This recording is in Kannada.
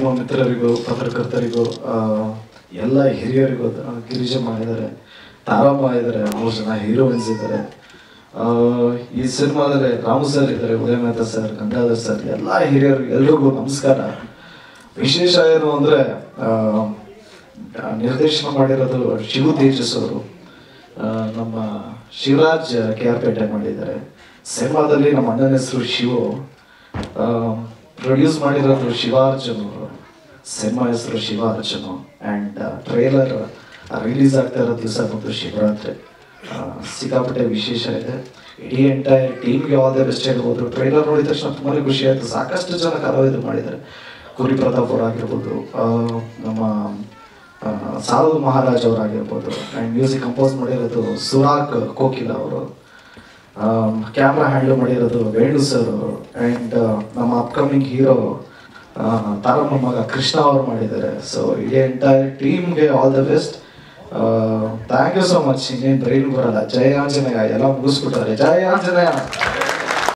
ನಮ್ಮ ಮಿತ್ರರಿಗೂ ಪತ್ರಕರ್ತರಿಗೂ ಆ, ಎಲ್ಲ ಹಿರಿಯರಿಗೂ ಆ, ಗಿರಿಜಮ್ಮ ಇದ್ದಾರೆ ತಾರಮ್ಮ ಇದ್ದಾರೆ ಮೂರು ಜನ ಹೀರೋಯಿನ್ಸ್ ಇದ್ದಾರೆ ಆ, ಈ ಸಿನಿಮಾದಲ್ಲಿ ರಾಮು ಸರ್ ಇದ್ದಾರೆ ಉದಯ ಮೆಹ್ತಾ ಸರ್ ಗಂಗಾಧರ್ ಸರ್ ಎಲ್ಲ ಹಿರಿಯರು ಎಲ್ರಿಗೂ ನಮಸ್ಕಾರ ವಿಶೇಷ ಏನು ಅಂದ್ರೆ ಆ, ನಿರ್ದೇಶನ ಮಾಡಿರೋದು ಶಿವು ತೇಜಸ್ ಅವರು ಆ, ನಮ್ಮ ಶಿವರಾಜ್ ಕೆ ಆರ್ ಪೇಟೆ ಮಾಡಿದ್ದಾರೆ ಸಿನಿಮಾದಲ್ಲಿ ನಮ್ಮ ಅಣ್ಣನ ಹೆಸರು ಶಿವು ಪ್ರೊಡ್ಯೂಸ್ ಮಾಡಿರೋದು ಶಿವಾರ್ಜುನ್ ಅವರು ಸಿನಿಮಾ ಹೆಸರು ಶಿವಾರ್ಜುನು ಆ್ಯಂಡ್ ಟ್ರೇಲರ್ ರಿಲೀಸ್ ಆಗ್ತಾ ಇರೋ ದಿವಸ ಬಂದು ಶಿವರಾತ್ರಿ ಆ, ಸಿಕ್ಕಾಪಟ್ಟೆ ವಿಶೇಷ ಇದೆ ಇಡೀ ಎಂಟೈರ್ ಟೀಮ್ಗೆ ಆಲ್ ದ ಬೆಸ್ಟ್ ಹೇಳ್ಬೋದು ಟ್ರೈಲರ್ ನೋಡಿದ ತಕ್ಷಣ ತುಂಬಾ ಖುಷಿ ಆಯಿತು ಸಾಕಷ್ಟು ಜನ ಕಲಾವಿದರು ಮಾಡಿದ್ದಾರೆ ಕುರಿ ಪ್ರತಾಪ್ ಅವರಾಗಿರ್ಬೋದು ಆ, ನಮ್ಮ ಆ, ಸಾಧು ಮಹಾರಾಜ್ ಅವರಾಗಿರ್ಬೋದು ಆ್ಯಂಡ್ ಮ್ಯೂಸಿಕ್ ಕಂಪೋಸ್ ಮಾಡಿರೋದು ಸುರಾಗ್ ಕೋಕಿಲ ಅವರು ಕ್ಯಾಮ್ರಾ ಹ್ಯಾಂಡಲ್ ಮಾಡಿರೋದು ವೇಣು ಸರ್ ಅವರು ಆ್ಯಂಡ್ ನಮ್ಮ ಅಪ್ಕಮಿಂಗ್ ಹೀರೋ ತಾರಮ್ಮ ಮಗ ಕೃಷ್ಣ ಅವರು ಮಾಡಿದ್ದಾರೆ ಸೊ ಇಡೀ ಎಂಟೈರ್ ಟೀಮ್ಗೆ all the best thank you so much ಇನ್ನೇನು ಬ್ರೈನ್ ಬರಲ್ಲ ಜಯ ಆಂಜನೇಯ ಎಲ್ಲ ಮುಗಿಸ್ಬಿಟ್ಟಾರೆ ಜಯ ಆಂಜನೇಯ